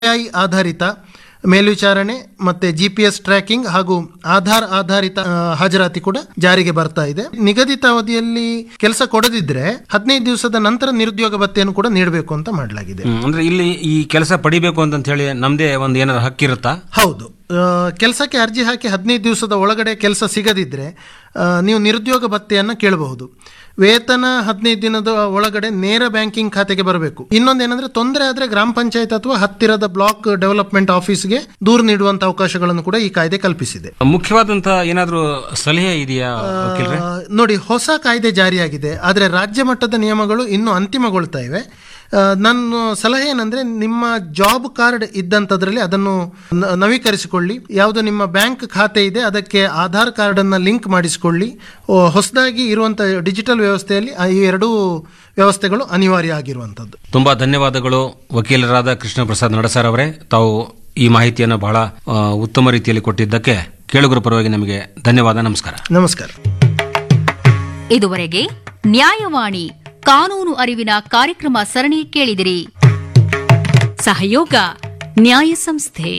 I ಆಧಾರಿತ ಮೇಲ್ವಿಚಾರಣೆ ಮತ್ತೆ ಜಿ ಪಿ ಎಸ್ ಟ್ರ್ಯಾಕಿಂಗ್ ಹಾಗೂ ಆಧಾರ್ ಆಧಾರಿತ ಆ, ಹಾಜರಾತಿ ಕೂಡ ಜಾರಿಗೆ ಬರ್ತಾ ಇದೆ ನಿಗದಿತ ಅವಧಿಯಲ್ಲಿ ಕೆಲಸ ಕೊಡದಿದ್ರೆ ಹದಿನೈದು ದಿವಸದ ನಂತರ ನಿರುದ್ಯೋಗ ಭತ್ಯೆಯನ್ನು ಕೂಡ ನೀಡಬೇಕು ಅಂತ ಮಾಡಲಾಗಿದೆ ಹ್ಮ್, ಅಂದ್ರೆ ಇಲ್ಲಿ ಈ ಕೆಲಸ ಪಡಿಬೇಕು ಅಂತ ಹೇಳಿ ನಮ್ದೇ ಒಂದು ಏನಾದ್ರು ಹಕ್ಕಿರುತ್ತಾ ಹೌದು ಕೆಲಸಕ್ಕೆ ಅರ್ಜಿ ಹಾಕಿ ಹದಿನೈದು ದಿವಸದ ಒಳಗಡೆ ಕೆಲಸ ಸಿಗದಿದ್ರೆ ಆ, ನೀವು ನಿರುದ್ಯೋಗ ಭತ್ಯೆಯನ್ನು ಕೇಳಬಹುದು ವೇತನ ಹದಿನೈದು ದಿನದ ಒಳಗಡೆ ನೇರ ಬ್ಯಾಂಕಿಂಗ್ ಖಾತೆಗೆ ಬರಬೇಕು ಇನ್ನೊಂದೇನಂದ್ರೆ ತೊಂದರೆ ಆದ್ರೆ ಗ್ರಾಮ ಪಂಚಾಯತ್ ಅಥವಾ ಹತ್ತಿರದ ಬ್ಲಾಕ್ ಡೆವಲಪ್ಮೆಂಟ್ ಆಫೀಸ್ಗೆ ದೂರು ನೀಡುವಂತ ಅವಕಾಶಗಳನ್ನು ಕೂಡ ಈ ಕಾಯ್ದೆ ಕಲ್ಪಿಸಿದೆ ಮುಖ್ಯವಾದಂತ ಏನಾದ್ರು ಸಲಹೆ ಇದೆಯಾ ವಕೀಲ್ರೆ ಆ, ನೋಡಿ ಹೊಸ ಕಾಯ್ದೆ ಜಾರಿಯಾಗಿದೆ ಆದರೆ ರಾಜ್ಯ ಮಟ್ಟದ ನಿಯಮಗಳು ಇನ್ನೂ ಅಂತಿಮಗೊಳ್ತಾ ಇವೆ ಆ, ನನ್ನ ಸಲಹೆ ಏನಂದ್ರೆ ನಿಮ್ಮ ಜಾಬ್ ಕಾರ್ಡ್ ಇದ್ದಂಥದ್ರಲ್ಲಿ ಅದನ್ನು ನ- ನವೀಕರಿಸಿಕೊಳ್ಳಿ ಯಾವುದು ನಿಮ್ಮ ಬ್ಯಾಂಕ್ ಖಾತೆ ಇದೆ ಅದಕ್ಕೆ ಆಧಾರ್ ಕಾರ್ಡ್ ಅನ್ನ ಲಿಂಕ್ ಮಾಡಿಸಿಕೊಳ್ಳಿ ಓ, ಹೊಸದಾಗಿ ಇರುವಂತ ಡಿಜಿಟಲ್ ವ್ಯವಸ್ಥೆಯಲ್ಲಿ ಆ ಈ ಎರಡೂ ವ್ಯವಸ್ಥೆಗಳು ಅನಿವಾರ್ಯ ಆಗಿರುವಂಥದ್ದು ತುಂಬಾ ಧನ್ಯವಾದಗಳು ವಕೀಲರಾದ ಕೃಷ್ಣ ಪ್ರಸಾದ್ ನಡಸರ್ ಅವರೇ ತಾವು ಈ ಮಾಹಿತಿಯನ್ನು ಬಹಳ ಆ, ಉತ್ತಮ ರೀತಿಯಲ್ಲಿ ಕೊಟ್ಟಿದ್ದಕ್ಕೆ ಕೇಳುಗರ ಪರವಾಗಿ ನಮಗೆ ಧನ್ಯವಾದ ನಮಸ್ಕಾರ ನಮಸ್ಕಾರ ಇದುವರೆಗೆ ನ್ಯಾಯವಾಣಿ ಕಾನೂನು ಅರಿವಿನ ಕಾರ್ಯಕ್ರಮ ಸರಣಿ ಕೇಳಿದಿರಿ ಸಹಯೋಗ ನ್ಯಾಯ ಸಂಸ್ಥೆ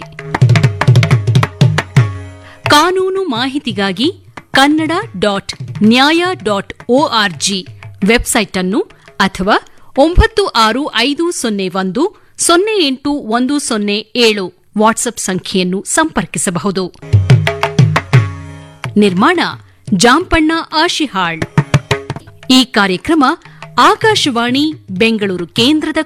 ಕಾನೂನು ಮಾಹಿತಿಗಾಗಿ Kannada dot Nyaya dot ORG website ಅನ್ನು ಅಥವಾ ಒಂಬತ್ತು ಆರು ಐದು ಸೊನ್ನೆ ಒಂದು ಸೊನ್ನೆ ಎಂಟು ಒಂದು ಸೊನ್ನೆ ಏಳು ವಾಟ್ಸ್ಆಪ್ ಸಂಖ್ಯೆಯನ್ನು ಸಂಪರ್ಕಿಸಬಹುದು ನಿರ್ಮಾಣ ಜಾಂಪಣ್ಣ ಆಶಿಹಾಳ್ ಈ ಕಾರ್ಯಕ್ರಮ ಆಕಾಶವಾಣಿ ಬೆಂಗಳೂರು ಕೇಂದ್ರದ